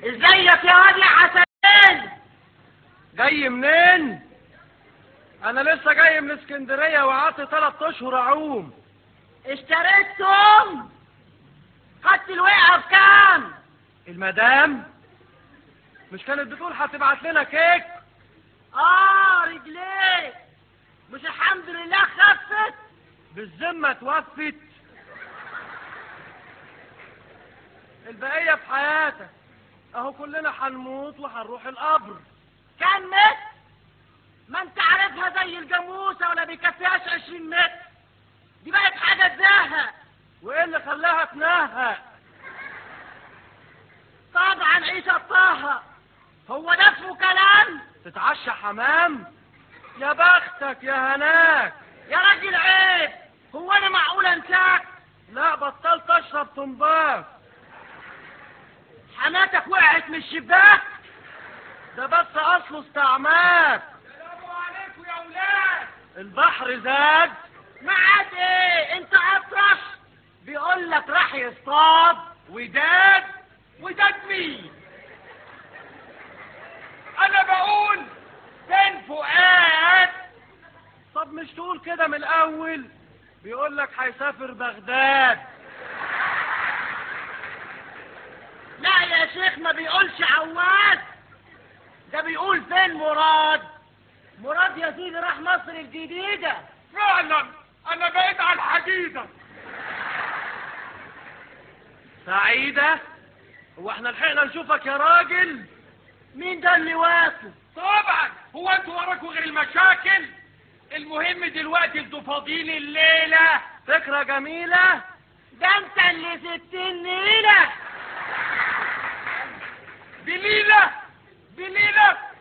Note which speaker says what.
Speaker 1: ازيك يا واد يا حسنين
Speaker 2: جاي منين انا لسه جاي من اسكندريه وقعدت ثلاث اشهر اعوم
Speaker 1: اشتريت توم خدت الوقعة بكام
Speaker 2: المدام مش كانت بتقول هتبعت لنا كيك
Speaker 1: اه رجليك مش الحمد لله خفت
Speaker 2: بالذمه توفت البقيه في حياتك اهو كلنا هنموت وهنروح القبر
Speaker 1: كام متر ما انت عارفها زي الجاموسة ولا بيكفيهاش عشرين متر دي بقت حاجة تزهق
Speaker 2: وايه اللي خلاها تنهق
Speaker 1: طبعا عيشة طه هو ده اسمه كلام
Speaker 2: تتعشى حمام يا بختك يا هناك
Speaker 1: يا راجل عيب هو انا معقول انساك
Speaker 2: لا بطلت اشرب تنباك
Speaker 1: حماتك وقعت من الشباك
Speaker 2: ده بس اصله استعماك
Speaker 1: السلام عليكم يا ولاد
Speaker 2: البحر زاد
Speaker 1: معاد ايه انت اطرش بيقول لك راح يصطاد وداد وداد مين انا بقول فين فؤاد
Speaker 2: طب مش تقول كده من الاول بيقول لك هيسافر بغداد
Speaker 1: لا يا شيخ ما بيقولش عواد ده بيقول فين مراد مراد يا سيدي راح مصر الجديدة
Speaker 3: فعلا انا بقيت على الحديدة
Speaker 2: سعيدة هو احنا لحقنا نشوفك يا راجل
Speaker 1: مين ده اللي واقف
Speaker 3: طبعا هو انتوا وراكوا غير المشاكل المهم دلوقتي انتوا فاضيين الليلة
Speaker 2: فكرة جميلة
Speaker 1: ده انت اللي ستين نيلة
Speaker 3: بليلة بليلة